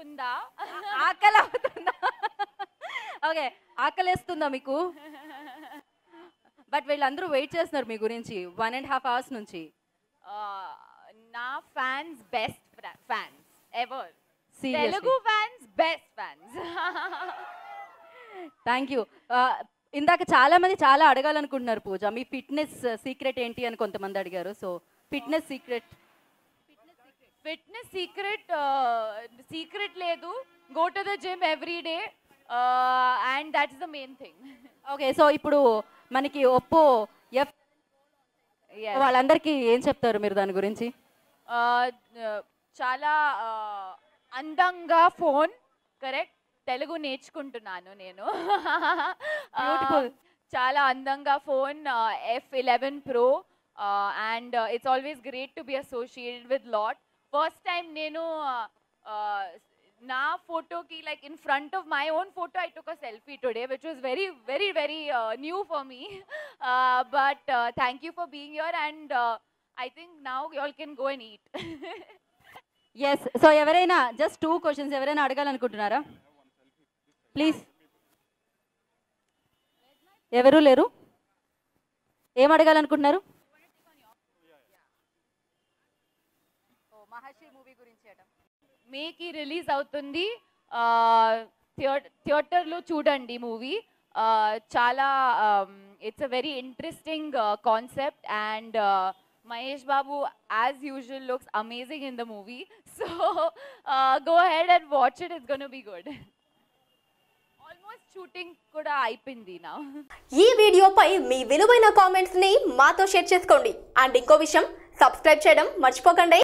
అవుతుందా ఆకలి అవుతుందా ఓకే ఆకలేస్తుందా మీకు బట్ వీళ్ళందరూ వెయిట్ చేస్తున్నారు మీ గురించి వన్ అండ్ హాఫ్ అవర్స్ నుంచి Uh, నా fans best fans ever Seriously. Telugu fans best fans thank you ఇందాక చాలా మంది చాలా అడగాలనుకుంటున్నారు పూజ మీ ఫిట్నెస్ సీక్రెట్ ఏంటి అని కొంతమంది అడిగారు so fitness secret fitness secret secret లేదు go to the gym every day and that is the main thing okay so ఇప్పుడు మనకి ఒప్పో ఎఫ్ వాళ్ళందరికీ ఏం చెప్తారు మీరు దాని గురించి చాలా uh, అందంగా ఫోన్ కరెక్ట్ తెలుగు నేర్చుకుంటున్నాను నేను Beautiful. Uh, చాలా అందంగా phone F eleven pro and it's always great to be associated with lot first time నేను uh, uh, నా ఫోటోకి like in front of my own photo I took a selfie today which was very very very new for me but thank you for being your and I think now you all can go and eat yes so ఎవరైనా just two questions ఎవరైనా అడగాలనుకుంటున్నారా please ఎవరు లేరు ఏం అడగాలనుకుంటున్నారు మహర్షి movie గురించి అట మేకి release అవుతుంది థియేటర్లో చూడండి మూవీ చాలా it's a very interesting concept and Mahesh Babu as usual looks amazing in the movie so go ahead and watch it it's gonna be good almost shooting కూడా అయిపోయింది నా ఈ వీడియోపై మీ విలువైన కామెంట్స్ ని మాతో షేర్ చేసుకోండి అండ్ ఇంకో విషయం సబ్స్క్రైబ్ చేయడం మర్చిపోకండి